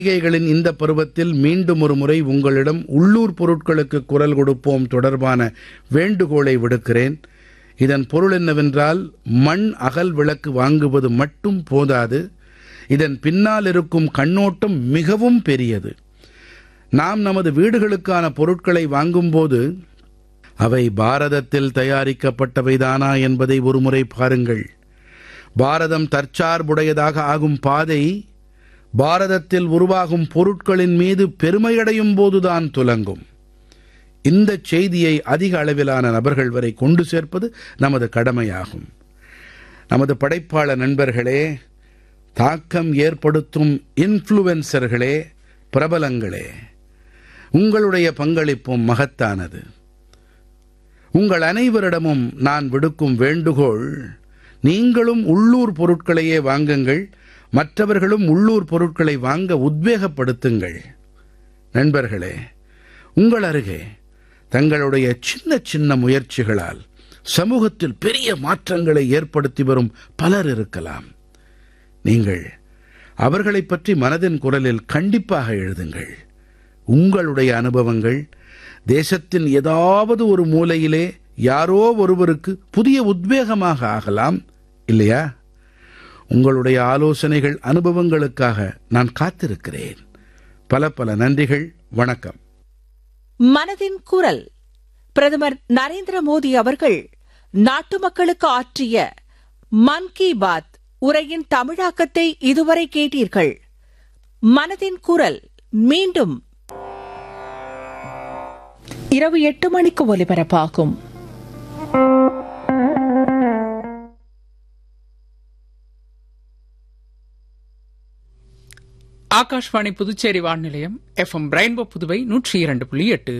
பண்டிகைகளின் இந்த பருவத்தில் மீண்டும் ஒரு முறை உங்களிடம் உள்ளூர் பொருட்களுக்கு குரல் கொடுப்போம் தொடர்பான வேண்டுகோளை விடுக்கிறேன் இதன் பொருள் என்னவென்றால் மண் அகல் விளக்கு வாங்குவது மட்டும் போதாது இதன் பின்னால் இருக்கும் கண்ணோட்டம் மிகவும் பெரியது நாம் நமது வீடுகளுக்கான பொருட்களை வாங்கும்போது அவை பாரதத்தில் தயாரிக்கப்பட்டவைதானா என்பதை ஒருமுறை பாருங்கள் பாரதம் தற்சார்புடையதாக ஆகும் பாதை பாரதத்தில் உருவாகும் பொருட்களின் மீது பெருமையடையும் போதுதான் துலங்கும் இந்த செய்தியை அதிக அளவிலான நபர்கள் வரை கொண்டு சேர்ப்பது நமது கடமையாகும் நமது படைப்பாளர் நண்பர்களே தாக்கம் ஏற்படுத்தும் இன்ஃப்ளூவன்சர்களே பிரபலங்களே உங்களுடைய பங்களிப்பும் மகத்தானது உங்கள் அனைவரிடமும் நான் விடுக்கும் வேண்டுகோள் நீங்களும் உள்ளூர் பொருட்களையே வாங்குங்கள் மற்றவர்களும் உள்ளூர் பொருட்களை வாங்க உத்வேகப்படுத்துங்கள் நண்பர்களே உங்கள் அருகே தங்களுடைய சின்ன சின்ன முயற்சிகளால் சமூகத்தில் பெரிய மாற்றங்களை ஏற்படுத்தி வரும் பலர் இருக்கலாம் நீங்கள் அவர்களைப் பற்றி மனதின் குரலில் கண்டிப்பாக எழுதுங்கள் உங்களுடைய அனுபவங்கள் தேசத்தின் ஏதாவது ஒரு மூலையிலே யாரோ ஒருவருக்கு புதிய உத்வேகமாக ஆகலாம் இல்லையா உங்களுடைய ஆலோசனைகள் அனுபவங்களுக்காக நான் காத்திருக்கிறேன் பல பல நன்றிகள் வணக்கம் மனதின் குரல் பிரதமர் நரேந்திர மோடி அவர்கள் நாட்டு மக்களுக்கு ஆற்றிய மன் கி பாத் உரையின் தமிழாக்கத்தை இதுவரை கேட்டீர்கள் மனதின் குரல் மீண்டும் இரவு எட்டு மணிக்கு ஒலிபரப்பாகும் ஆகாஷ்வாணி புதுச்சேரி வானிலையம் எஃப்எம் ரெயின்போ புதுவை நூற்றி இரண்டு புள்ளி எட்டு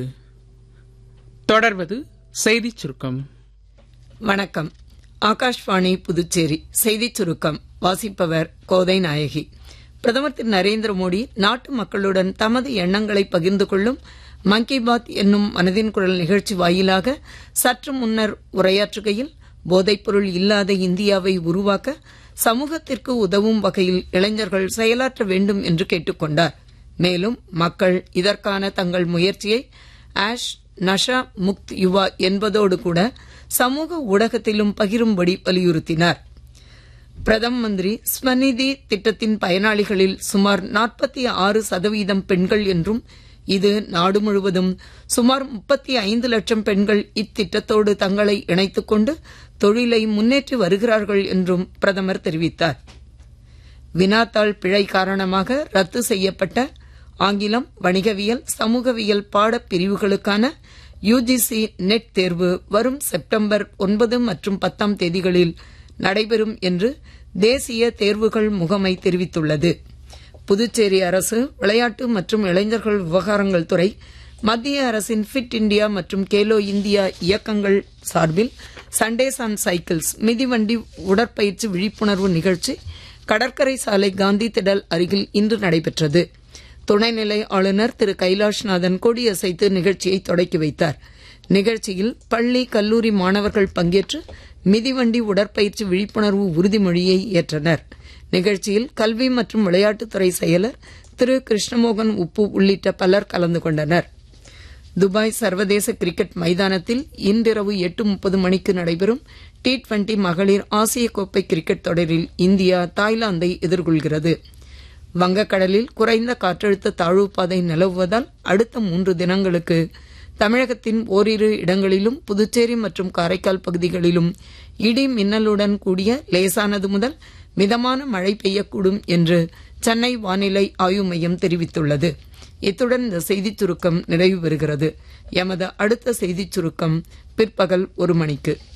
தொடர்வது செய்திச் சுருக்கம் வணக்கம் ஆகாஷ்வாணி புதுச்சேரி செய்திச் சுருக்கம் வாசிப்பவர் கோதை நாயகி பிரதமர் திரு நரேந்திர மோடி நாட்டு மக்களுடன் தமது எண்ணங்களை பகிர்ந்து கொள்ளும் மன் கி பாத் என்னும் மனதின் குரல் நிகழ்ச்சி வாயிலாக சற்று முன்னர் உரையாற்றுகையில் போதைப்பொருள் இல்லாத இந்தியாவை உருவாக்க சமூகத்திற்கு உதவும் வகையில் இளைஞர்கள் செயலாற்ற வேண்டும் என்று கேட்டுக்கொண்டார் மேலும் மக்கள் இதற்கான தங்கள் முயற்சியை ஆஷ் நஷா முக்த் யுவா என்பதோடு கூட சமூக ஊடகத்திலும் பகிரும்படி வலியுறுத்தினார் பிரதம மந்திரி ஸ்வநிதி திட்டத்தின் பயனாளிகளில் சுமார் நாற்பத்தி ஆறு சதவீதம் பெண்கள் என்றும் இது நாடு முழுவதும் சுமார் முப்பத்தி ஐந்து லட்சம் பெண்கள் இத்திட்டத்தோடு தங்களை இணைத்துக் கொண்டு தொழிலை முன்னேற்றி வருகிறார்கள் என்றும் பிரதமர் தெரிவித்தார் வினாத்தாள் பிழை காரணமாக ரத்து செய்யப்பட்ட ஆங்கிலம் வணிகவியல் சமூகவியல் பாடப் பிரிவுகளுக்கான யுஜிசி நெட் தேர்வு வரும் செப்டம்பர் ஒன்பது மற்றும் பத்தாம் தேதிகளில் நடைபெறும் என்று தேசிய தேர்வுகள் முகமை தெரிவித்துள்ளது புதுச்சேரி அரசு விளையாட்டு மற்றும் இளைஞர்கள் விவகாரங்கள் துறை மத்திய அரசின் ஃபிட் இண்டியா மற்றும் கேலோ இந்தியா இயக்கங்கள் சார்பில் சண்டேஸ் ஆன் சைக்கிள்ஸ் மிதிவண்டி உடற்பயிற்சி விழிப்புணர்வு நிகழ்ச்சி கடற்கரை சாலை காந்தி திடல் அருகில் இன்று நடைபெற்றது துணைநிலை ஆளுநர் திரு கைலாஷ்நாதன் கொடியசைத்து நிகழ்ச்சியை தொடக்கி வைத்தார் நிகழ்ச்சியில் பள்ளி கல்லூரி மாணவர்கள் பங்கேற்று மிதிவண்டி உடற்பயிற்சி விழிப்புணர்வு உறுதிமொழியை ஏற்றனர் நிகழ்ச்சியில் கல்வி மற்றும் விளையாட்டுத்துறை செயலர் திரு கிருஷ்ணமோகன் உப்பு உள்ளிட்ட பலர் கலந்து கொண்டனர் துபாய் சர்வதேச கிரிக்கெட் மைதானத்தில் இன்றிரவு எட்டு முப்பது மணிக்கு நடைபெறும் டி டுவெண்டி மகளிர் ஆசிய கோப்பை கிரிக்கெட் தொடரில் இந்தியா தாய்லாந்தை எதிர்கொள்கிறது வங்கக்கடலில் குறைந்த காற்றழுத்த தாழ்வு பாதை நிலவுவதால் அடுத்த மூன்று தினங்களுக்கு தமிழகத்தின் ஓரிரு இடங்களிலும் புதுச்சேரி மற்றும் காரைக்கால் பகுதிகளிலும் இடி மின்னலுடன் கூடிய லேசானது முதல் மிதமான மழை பெய்யக்கூடும் என்று சென்னை வானிலை ஆய்வு மையம் தெரிவித்துள்ளது இத்துடன் இந்த செய்திச் சுருக்கம் நிறைவு பெறுகிறது எமது அடுத்த செய்திச் சுருக்கம் பிற்பகல் ஒரு மணிக்கு